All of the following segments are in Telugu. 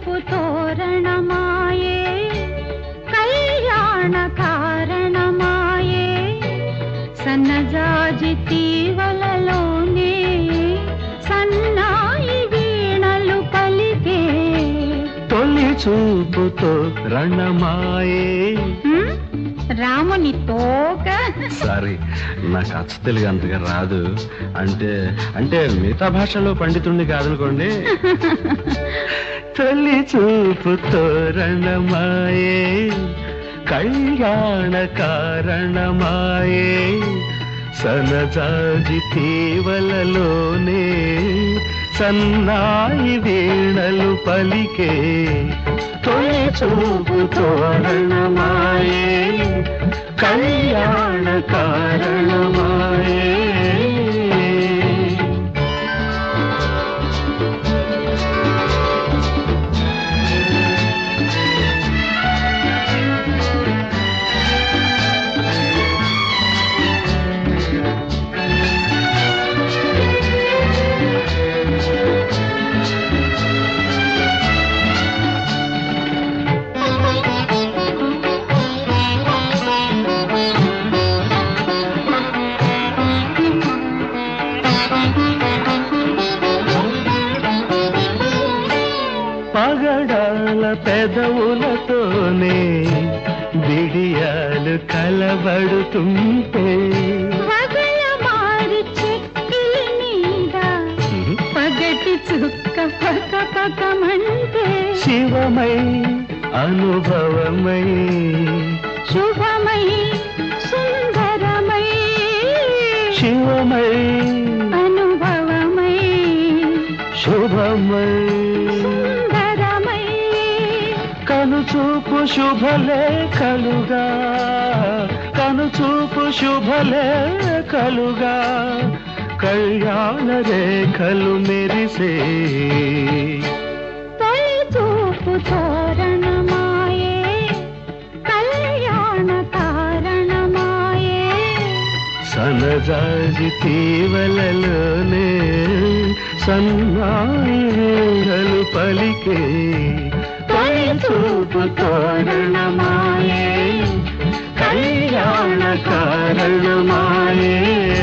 చూపు తోరణమాయే కళ్యాణ కారణమాయే సన్నజాజి తీవలలోనే సన్నాయి వీణలు పలికే తొలి చూపుతో రణమాయే హ్మ్? రాముని తోక సారీ నాకు అచ్చ తెలుగు అంతగా రాదు అంటే అంటే మిగతా భాషలో పండితుడిని కాదనుకోండి తొలి చూపుతో రణమాయే కళ్యాణ కారణమాయే సనజాజి తీవలలోనే సన్నాయి వీణలు పలికే తొలి చూపుతో రణమాయే కళ్యాణ కారణమాయే పగడాల పెదవులతోనే బిడియాలు కలబడుతుంటే పగల మారి చెక్కిలి మీద పగటి చుక్క పక పకమంటే శివమై అనుభవమై శుభమై సుందరమై శివమై అనుభవమై శుభమై సుందరమై కనుచూపు శుభలేఖలుగా కనుచూపు శుభలేఖలుగా కళ్యాణ రేఖలు మెరిసే తొలి చూపు తోరణమాయే కళ్యాణ కారణమాయే సనజాజి తీవలలోనే సన్నాయిలు పలికే తొలి చూపు తోరణమాయే కళ్యాణ కారణమాయే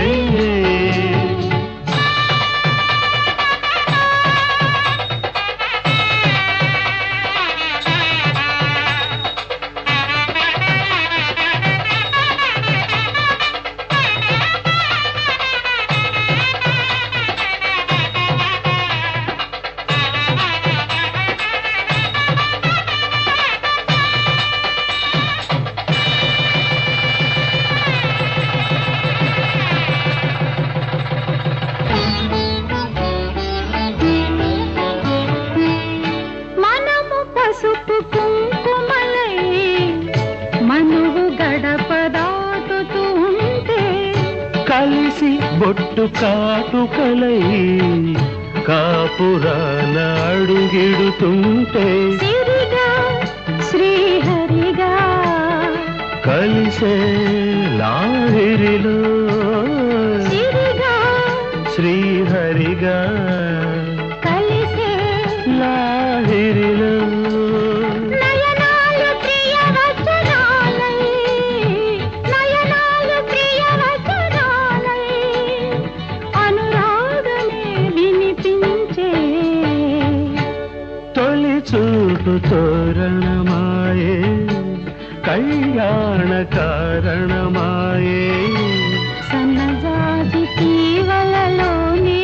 మనము పసుపు కుంకుమలై మనువు గడప దాటుతూ ఉంటే కలిసి బొట్టు కాటుకలై కాపురాన అడుగిడుతుంటే సిరిగా శ్రీహరిగా కలిసే లాహిరిలో సిరిగా శ్రీహరిగా కలిసే లాహిరిలో నయనాలు ప్రియ వచనాలై నయనాలు ప్రియ వచనాలై అనురాగమే వినిపించే తొలి చూపు తోరణమాయే కళ్యాణ కారణమాయే సన్నజాజి తీవలలోనే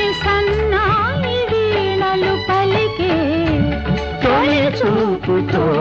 సన్నాయి వీణలు పలికే తొలి చూపు